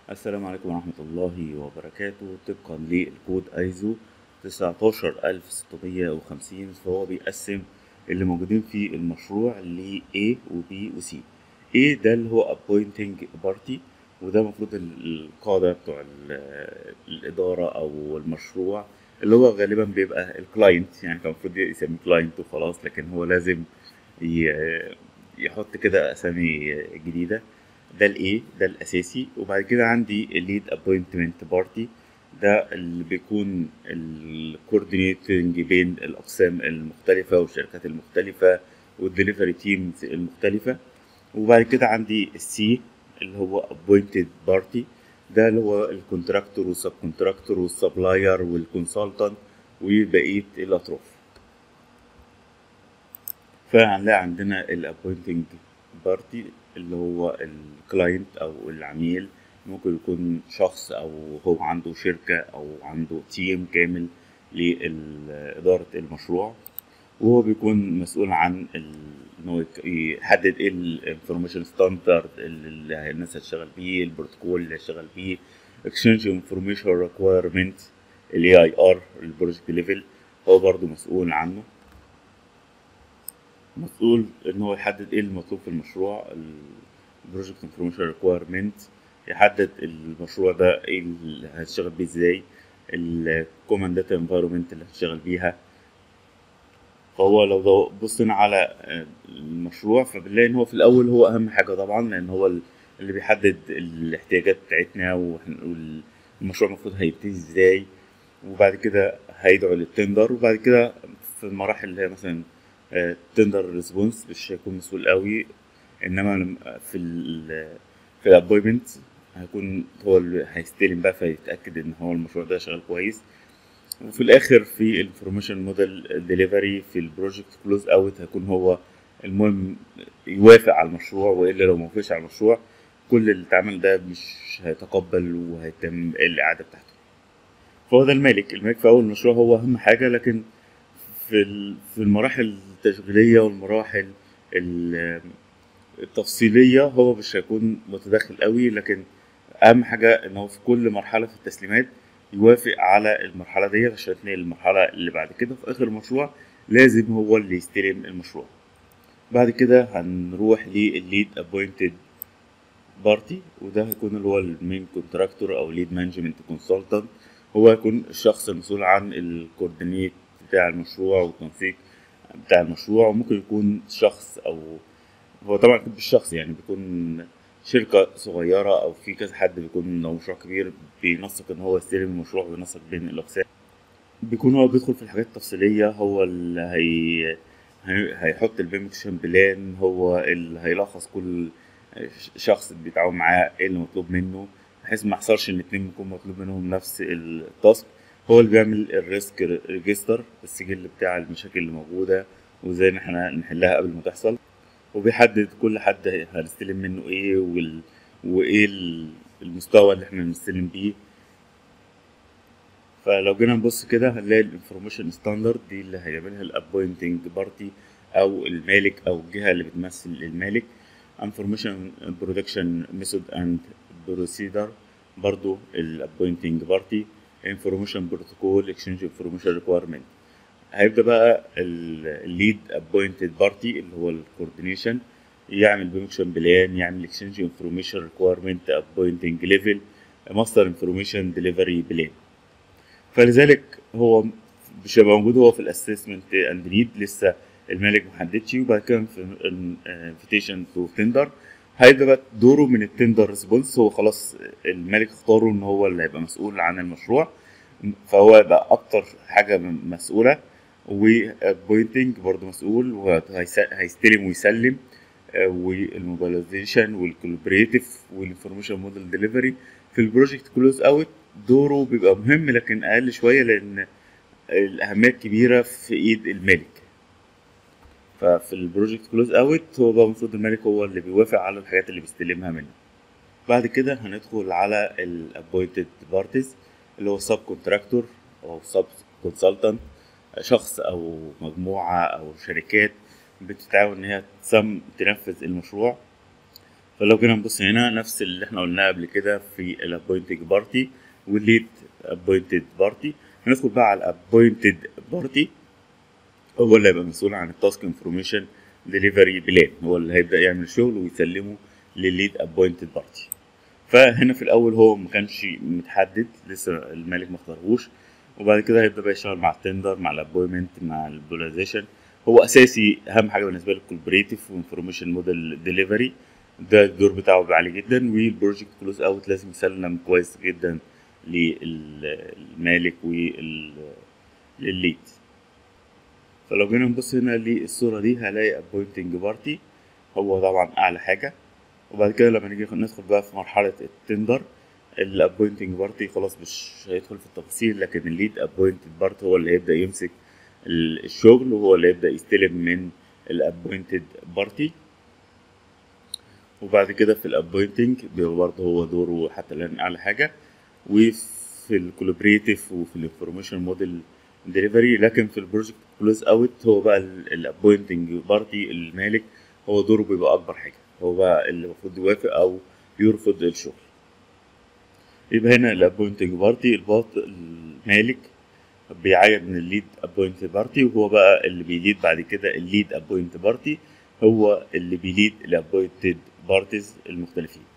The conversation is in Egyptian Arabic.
السلام عليكم ورحمة الله وبركاته طبقا للكود ايزو 19650 فهو بيقسم اللي موجودين في المشروع ل A و B و C A ده اللي هو appointing party وده المفروض القادة بتوع ال- الإدارة أو المشروع اللي هو غالبا بيبقى الكلاينت يعني كان المفروض يسميه كلاينت وخلاص لكن هو لازم ي- يحط كده أسامي جديدة ده الايه ده الاساسي وبعد كده عندي الليد ابوينتمنت بارتي ده اللي بيكون الكوردينيتنج بين الاقسام المختلفه والشركات المختلفه والدليفري تيمز المختلفه وبعد كده عندي السي اللي هو ابوينتد بارتي ده اللي هو الكونتراكتور والسب كونتراكتور والسبلاير والكونسلتنت وبقيه الاطراف فهنلاقي عندنا الابوينتنج بارتي اللي هو الكلاينت او العميل ممكن يكون شخص او هو عنده شركة او عنده تيم كامل لإدارة المشروع وهو بيكون مسؤول عن ال- ان هو يك- يحدد ايه الانفورميشن ستاندرد اللي الناس هتشتغل بيه البروتوكول اللي هتشتغل بيه اكسشينج انفورميشن ريكويرمنت الاي اي ار البروجكت ليفل هو برضو مسؤول عنه مسؤول ان هو يحدد ايه المطلوب في المشروع البروجكت انفورميشن ريكويرمنت يحدد المشروع ده ايه اللي هتشتغل بيه ازاي الكومن داتا انفايرمنت اللي هتشتغل بيها فهو لو دو- بصينا على آه، المشروع فبنلاقي ان هو في الاول هو اهم حاجه طبعا لان هو ال- اللي بيحدد الاحتياجات بتاعتنا وإحنا- والمشروع المفروض هيبتدي ازاي وبعد كده هيدعو للتندر وبعد كده في المراحل اللي هي مثلا تندر ريسبونس مش هيكون مسؤول قوي انما لما في ال في الابوينمنت هيكون هو اللي هيستلم بقى فيتاكد ان هو المشروع ده شغال كويس وفي الاخر في الانفورميشن موديل ديليفري في البروجكت كلوز اوت هيكون هو المهم يوافق على المشروع والا لو ما وافقش على المشروع كل اللي اتعمل ده مش هيتقبل وهيتم الاعاده بتاعته فهو ده المالك المالك في اول المشروع هو اهم حاجه لكن في ال- في المراحل التشغيليه والمراحل ال- التفصيليه هو مش هيكون متدخل قوي لكن اهم حاجه ان هو في كل مرحله في التسليمات يوافق على المرحله دي عشان تنقل المرحله اللي بعد كده في اخر المشروع لازم هو اللي يستلم المشروع بعد كده هنروح للليد ابوينتد بارتي وده هيكون اللي هو المين كونتراكتور او ليد مانجمنت كونسلتنت هو هيكون الشخص المسؤول عن الكوردينيت بتاع المشروع والتنسيق بتاع المشروع وممكن يكون شخص او هو طبعا أكيد مش شخص يعني بيكون شركة صغيرة أو في كذا حد بيكون لو مشروع كبير بينسق إن هو يستلم المشروع وينسق بين الأقسام بيكون هو بيدخل في الحاجات التفصيلية هو اللي هي هي- هيحط البيمكشن بلان هو اللي هيلخص كل شخص بيتعاون معاه ايه اللي مطلوب منه بحيث ما يحصلش ان الاتنين يكون مطلوب منهم نفس التاسك هو اللي بيعمل الريسك ريجستر السجل بتاع المشاكل اللي موجودة وازاي ان احنا نحلها قبل ما تحصل وبيحدد كل حد هنستلم منه ايه وال... وايه ال- المستوى اللي احنا نستلم بيه فلو جينا نبص كده هنلاقي الانفورميشن ستاندرد دي اللي هيعملها الابوينتنج بارتي او المالك او الجهه اللي بتمثل المالك انفورميشن برودكشن ميثود اند بروسيدر برضو الابوينتنج بارتي انفورميشن بروتوكول اكسشينج انفورميشن ريكويرمنت هيبدا بقى الليد ابوينتد بارتي اللي هو الكوردينيشن يعمل بيمكشن بلان يعمل اكسشينج انفورميشن ريكويرمنت ابوينتنج ليفل ماستر انفورميشن ديليفري بلان فلذلك هو مش هيبقى موجود هو في الاسسمنت اند ليد لسه المالك محددش وبعد كده في انفيتيشن تو تندر هيبدا بقى دوره من التندر ريسبونس هو خلاص المالك اختاره ان هو اللي هيبقى مسؤول عن المشروع فهو يبقى اكتر حاجه مسؤوله وبوينتنج برضه مسؤول وهيستلم ويسلم والموبيلايزيشن والكولابريتيف والانفورميشن موديل ديليفري في البروجكت كلوز اوت دوره بيبقى مهم لكن اقل شويه لان الاهميه الكبيره في ايد المالك ففي البروجكت كلوز اوت هو بقى المفروض المالك هو اللي بيوافق على الحاجات اللي بيستلمها منه بعد كده هندخل على الابوينتد بارتيز اللي هو سب كونتراكتور او سب كونسلتنت شخص او مجموعه او شركات بتتعاون ان هي تسم تنفذ المشروع فلو جينا نبص هنا نفس اللي احنا قلناه قبل كده في الابوينتنج بارتي والليد ابوينتد بارتي هندخل بقى على الابوينتد بارتي هو اللي هيبقى مسؤول عن التاسك انفورميشن ديليفري بلان هو اللي هيبدا يعمل الشغل ويسلمه للليد ابوينتد بارتي فهنا في الاول هو ما كانش متحدد لسه المالك ما اختارهوش وبعد كده هيبدا بقى يشتغل مع التندر مع الابوينمنت مع البولاريزيشن هو اساسي اهم حاجه بالنسبه لي الكولبريتيف وانفورميشن موديل ديليفري ده الدور بتاعه بيبقى عالي جدا والبروجكت كلوز اوت لازم يسلم كويس جدا للمالك وللليد فلو جينا نبص هنا للصورة دي هلاقي ابوينتنج بارتي هو طبعا اعلى حاجة وبعد كده لما نيجي ندخل بقى في مرحلة التندر الابوينتنج بارتي خلاص مش هيدخل في التفاصيل لكن الليد ابوينتد بارتي هو اللي هيبدأ يمسك الشغل وهو اللي يبدأ يستلم من الابوينتد بارتي وبعد كده في الابوينتنج بيبقى برضه هو دوره حتى الان اعلى حاجه وفي الكولابريتيف وفي الانفورميشن موديل ديليفري لكن في البروجكت كلوز اوت هو بقى الابوينتنج بارتي المالك هو دوره بيبقى اكبر حاجه هو بقى اللي المفروض يوافق او يرفض الشغل يبقى هنا الابوينتنج بارتي الباط المالك بيعين من الليد ابوينت بارتي وهو بقى اللي بيليد بعد كده الليد ابوينت بارتي هو اللي بيليد الابوينتد بارتيز المختلفين